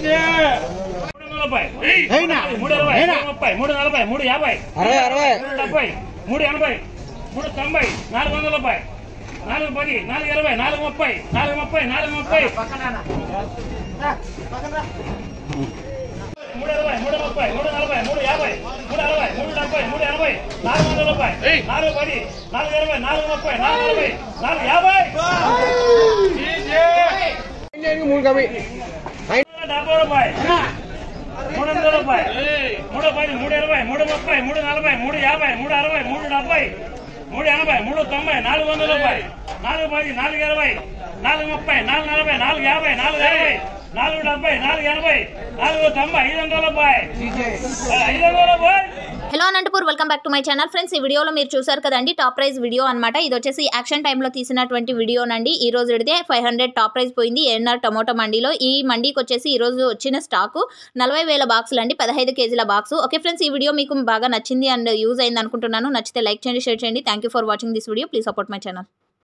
నలభై మూడు ఇరవై మూడు ముప్పై మూడు నలభై మూడు యాభై అరవై అరవై మూడు డెబ్బై మూడు ఎనభై మూడు తొంభై నాలుగు వందల ముప్పై నాలుగు పది నాలుగు ఇరవై నాలుగు ముప్పై నాలుగు ముప్పై నాలుగు ముప్పై మూడు ఇరవై మూడు ముప్పై మూడు నలభై మూడు యాభై మూడు అరవై మూడు డెబ్బై మూడు ఎనభై నాలుగు వందల ముప్పై నాలుగు పది నాలుగు ఇరవై నాలుగు ముప్పై నాలుగు నలభై నాలుగు యాభై మూడు కవి డెబ్బై రూపాయి మూడు వందల రూపాయి మూడు పది మూడు ఇరవై మూడు ముప్పై మూడు నలభై మూడు యాభై మూడు అరవై మూడు డెబ్బై మూడు ఎనభై మూడు తొంభై నాలుగు వందల రూపాయి నాలుగు పది నాలుగు ఇరవై నాలుగు ముప్పై నాలుగు నలభై నాలుగు యాభై నాలుగు అరవై నాలుగు డెబ్బై నాలుగు ఎనభై నాలుగు తొంభై ఐదు వందల రూపాయి ఐదు వందల రూపాయి hello Anantapur welcome back to my channel friends ఈ వీడియోలో మీరు చూసారు కదండి టాప్ ప్రైజ్ వీడియో అన్నమాట ఇది వచ్చేసి యాక్షన్ టైంలో తీసినటువంటి వీడియోనండి ఈ రోజు పెడితే ఫైవ్ హండ్రెడ్ టాప్ ప్రైజ్ పోయింది ఏఎన్ఆర్ టమోటో మండీలో ఈ మండీకి వచ్చేసి ఈ రోజు వచ్చిన స్టాకు నలభై వేల బాక్సులు అండి పదహైదు కేజీల బాక్స్ ఓకే ఫ్రెండ్స్ ఈ వీడియో మీకు బాగా నచ్చింది అండ్ యూజ్ అయింది అనుకుంటున్నాను నచ్చితే లైక్ చేయండి షేర్ చేయండి thank you for watching this video please support my channel